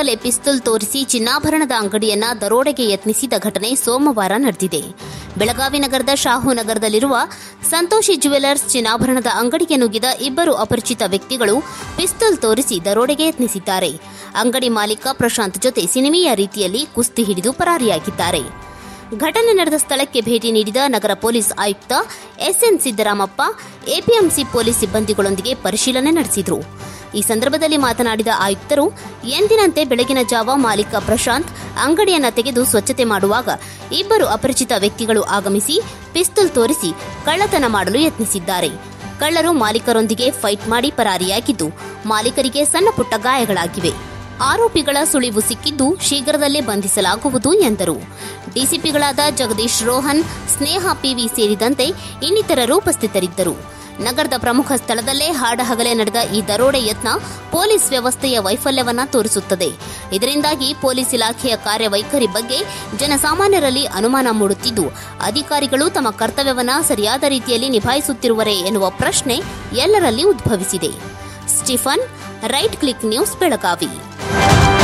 ನೋಡಲೆ ಪಿಸ್ತೂಲ್ ತೋರಿಸಿ ಚಿನ್ನಾಭರಣದ ಅಂಗಡಿಯನ್ನ ದರೋಡೆಗೆ ಯತ್ನಿಸಿದ ಘಟನೆ ಸೋಮವಾರ ನಡೆದಿದೆ ಬೆಳಗಾವಿ ನಗರದ ಶಾಹು ನಗರದಲ್ಲಿರುವ ಸಂತೋಷಿ ಜ್ಯುವೆಲರ್ಸ್ ಚಿನ್ನಾಭರಣದ ಅಂಗಡಿಗೆ ನುಗ್ಗಿದ ಇಬ್ಬರು ಅಪರಿಚಿತ ವ್ಯಕ್ತಿಗಳು ಪಿಸ್ತೂಲ್ ತೋರಿಸಿ ದರೋಡೆಗೆ ಯತ್ನಿಸಿದ್ದಾರೆ ಅಂಗಡಿ ಮಾಲೀಕ ಪ್ರಶಾಂತ್ ಜೊತೆ ಸಿನಿಮೀಯ ರೀತಿಯಲ್ಲಿ ಕುಸ್ತಿ ಹಿಡಿದು ಪರಾರಿಯಾಗಿದ್ದಾರೆ ಘಟನೆ ನಡೆದ ಸ್ಥಳಕ್ಕೆ ಭೇಟಿ ನೀಡಿದ ನಗರ ಪೊಲೀಸ್ ಆಯುಕ್ತ ಎಸ್ಎನ್ ಸಿದ್ದರಾಮಪ್ಪ ಎಪಿಎಂಸಿ ಪೊಲೀಸ್ ಸಿಬ್ಬಂದಿಗಳೊಂದಿಗೆ ಪರಿಶೀಲನೆ ನಡೆಸಿದರು ಈ ಸಂದರ್ಭದಲ್ಲಿ ಮಾತನಾಡಿದ ಆಯುಕ್ತರು ಎಂದಿನಂತೆ ಬೆಳಗಿನ ಜಾವ ಮಾಲೀಕ ಪ್ರಶಾಂತ್ ಅಂಗಡಿಯನ್ನ ತೆಗೆದು ಸ್ವಚ್ಛತೆ ಮಾಡುವಾಗ ಇಬ್ಬರು ಅಪರಿಚಿತ ವ್ಯಕ್ತಿಗಳು ಆಗಮಿಸಿ ಪಿಸ್ತೂಲ್ ತೋರಿಸಿ ಕಳ್ಳತನ ಮಾಡಲು ಯತ್ನಿಸಿದ್ದಾರೆ ಕಳ್ಳರು ಮಾಲೀಕರೊಂದಿಗೆ ಫೈಟ್ ಮಾಡಿ ಪರಾರಿಯಾಗಿದ್ದು ಮಾಲೀಕರಿಗೆ ಸಣ್ಣ ಪುಟ್ಟ ಗಾಯಗಳಾಗಿವೆ ಆರೋಪಿಗಳ ಸುಳಿವು ಸಿಕ್ಕಿದ್ದು ಶೀಘ್ರದಲ್ಲೇ ಬಂಧಿಸಲಾಗುವುದು ಎಂದರು ಡಿಸಿಪಿಗಳಾದ ಜಗದೀಶ್ ರೋಹನ್ ಸ್ನೇಹ ಪಿವಿ ಸೇರಿದಂತೆ ಇನ್ನಿತರರು ಉಪಸ್ಥಿತರಿದ್ದರು ನಗರದ ಪ್ರಮುಖ ಸ್ಥಳದಲ್ಲೇ ಹಾಡಹಗಲೇ ನಡೆದ ಈ ದರೋಡೆ ಯತ್ನ ಪೊಲೀಸ್ ವ್ಯವಸ್ಥೆಯ ವೈಫಲ್ಯವನ್ನ ತೋರಿಸುತ್ತದೆ ಇದರಿಂದಾಗಿ ಪೊಲೀಸ್ ಇಲಾಖೆಯ ಕಾರ್ಯವೈಖರಿ ಬಗ್ಗೆ ಜನಸಾಮಾನ್ಯರಲ್ಲಿ ಅನುಮಾನ ಮೂಡುತ್ತಿದ್ದು ಅಧಿಕಾರಿಗಳು ತಮ್ಮ ಕರ್ತವ್ಯವನ್ನ ಸರಿಯಾದ ರೀತಿಯಲ್ಲಿ ನಿಭಾಯಿಸುತ್ತಿರುವರೇ ಎನ್ನುವ ಪ್ರಶ್ನೆ ಎಲ್ಲರಲ್ಲಿ ಉದ್ಭವಿಸಿದೆ Stephen right click news Belagavi